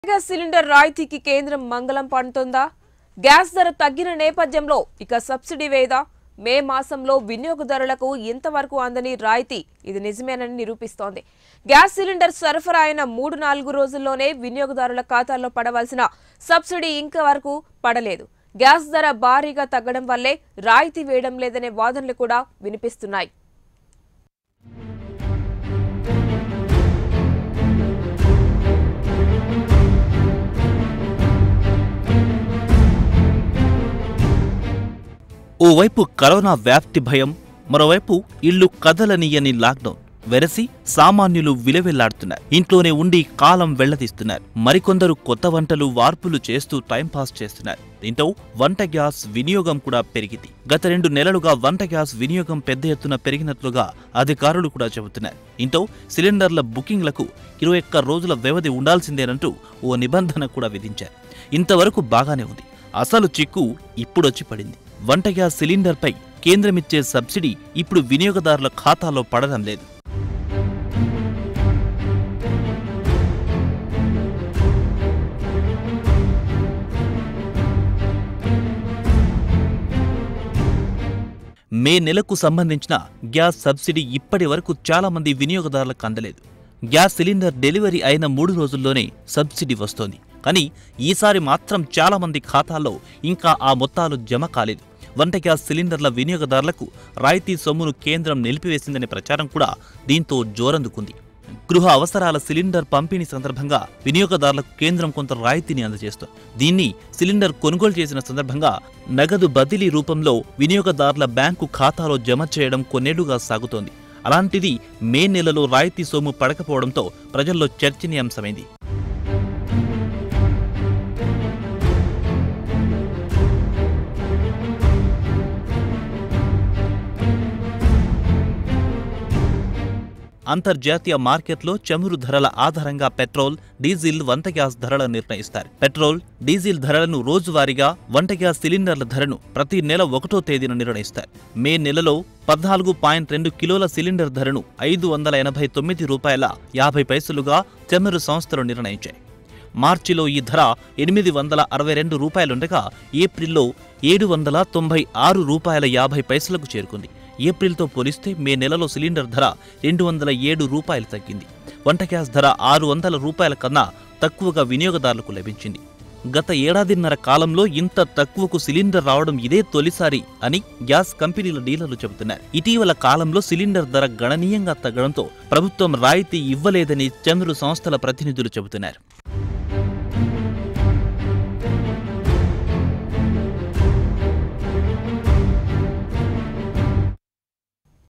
gas cylinder రాయితీకి కేంద్రం మంగళం పడుతుందా గ్యాస్ ధర తగ్గిన నేపథ్యంలో ఇక సబ్సిడీ వేదా మే మాసంలో వినియోగదారులకు ఇంతవరకు అందని రాయితీ ఇది నిజమేనని నిరూపిస్తోంది గ్యాస్ సిలిండర్ సరఫరా అయిన మూడు నాలుగు రోజుల్లోనే వినియోగదారుల ఖాతాల్లో పడవలసిన సబ్సిడీ ఇంకా వరకు పడలేదు గ్యాస్ ధర భారీగా తగ్గడం వల్లే రాయితీ వేయడం లేదనే వాదనలు కూడా వినిపిస్తున్నాయి ఓవైపు కరోనా వ్యాప్తి భయం మరోవైపు ఇల్లు కదలనీయని లాక్డౌన్ వెరసి సామాన్యులు విలవెల్లాడుతున్నారు ఇంట్లోనే ఉండి కాలం వెళ్లదీస్తున్నారు మరికొందరు కొత్త వంటలు వార్పులు చేస్తూ టైంపాస్ చేస్తున్నారు దీంతో వంట గ్యాస్ వినియోగం కూడా పెరిగింది గత రెండు నెలలుగా వంట గ్యాస్ వినియోగం పెద్ద ఎత్తున పెరిగినట్లుగా అధికారులు కూడా చెబుతున్నారు ఇంతో సిలిండర్ల బుకింగ్లకు ఇరవై ఒక్క రోజుల వ్యవధి ఉండాల్సిందేనంటూ ఓ నిబంధన కూడా విధించారు ఇంతవరకు బాగానే ఉంది అసలు చిక్కు ఇప్పుడొచ్చి పడింది వంట గ్యాస్ సిలిండర్పై కేంద్రమిచ్చే సబ్సిడీ ఇప్పుడు వినియోగదారుల ఖాతాలో పడడం లేదు మే నెలకు సంబంధించిన గ్యాస్ సబ్సిడీ ఇప్పటి వరకు చాలా మంది వినియోగదారులకు అందలేదు గ్యాస్ సిలిండర్ డెలివరీ అయిన మూడు రోజుల్లోనే సబ్సిడీ వస్తోంది కానీ ఈసారి మాత్రం చాలా మంది ఖాతాల్లో ఇంకా ఆ మొత్తాలు జమ కాలేదు వంట గ్యాస్ సిలిండర్ల వినియోగదారులకు రాయితీ సొమ్మును కేంద్రం నిలిపివేసిందనే ప్రచారం కూడా దీంతో జోరందుకుంది గృహ అవసరాల సిలిండర్ పంపిణీ సందర్భంగా వినియోగదారులకు కేంద్రం కొంత రాయితీని అందజేస్తోంది దీన్ని సిలిండర్ కొనుగోలు చేసిన సందర్భంగా నగదు బదిలీ రూపంలో వినియోగదారుల బ్యాంకు ఖాతాలో జమ చేయడం కొన్నేళ్లుగా సాగుతోంది అలాంటిది మే నెలలో రాయితీ సొమ్ము పడకపోవడంతో ప్రజల్లో చర్చనీయాంశమైంది అంతర్జాతీయ మార్కెట్లో చమురు ధరల ఆధారంగా పెట్రోల్ డీజిల్ వంట గ్యాస్ ధరలను నిర్ణయిస్తారు పెట్రోల్ డీజిల్ ధరలను రోజువారీగా వంట గ్యాస్ సిలిండర్ల ధరను ప్రతి నెల ఒకటో తేదీన నిర్ణయిస్తారు మే నెలలో పద్నాలుగు పాయింట్ రెండు కిలోల సిలిండర్ ధరను ఐదు వందల ఎనభై తొమ్మిది రూపాయల యాభై పైసలుగా చమురు సంస్థలు నిర్ణయించాయి మార్చిలో ఈ ధర ఎనిమిది వందల అరవై రెండు రూపాయలుండగా ఏప్రిల్లో ఏడు వందల తొంభై ఆరు రూపాయల యాభై పైసలకు చేరుకుంది ఏప్రిల్తో పోలిస్తే మే నెలలో సిలిండర్ ధర రెండు వందల ఏడు రూపాయలు తగ్గింది వంట గ్యాస్ ధర ఆరు వందల రూపాయల కన్నా తక్కువగా వినియోగదారులకు లభించింది గత ఏడాదిన్నర కాలంలో ఇంత తక్కువకు సిలిండర్ రావడం ఇదే తొలిసారి అని గ్యాస్ కంపెనీల డీలర్లు చెబుతున్నారు ఇటీవల కాలంలో సిలిండర్ ధర గణనీయంగా తగ్గడంతో ప్రభుత్వం రాయితీ ఇవ్వలేదని చమురు సంస్థల ప్రతినిధులు చెబుతున్నారు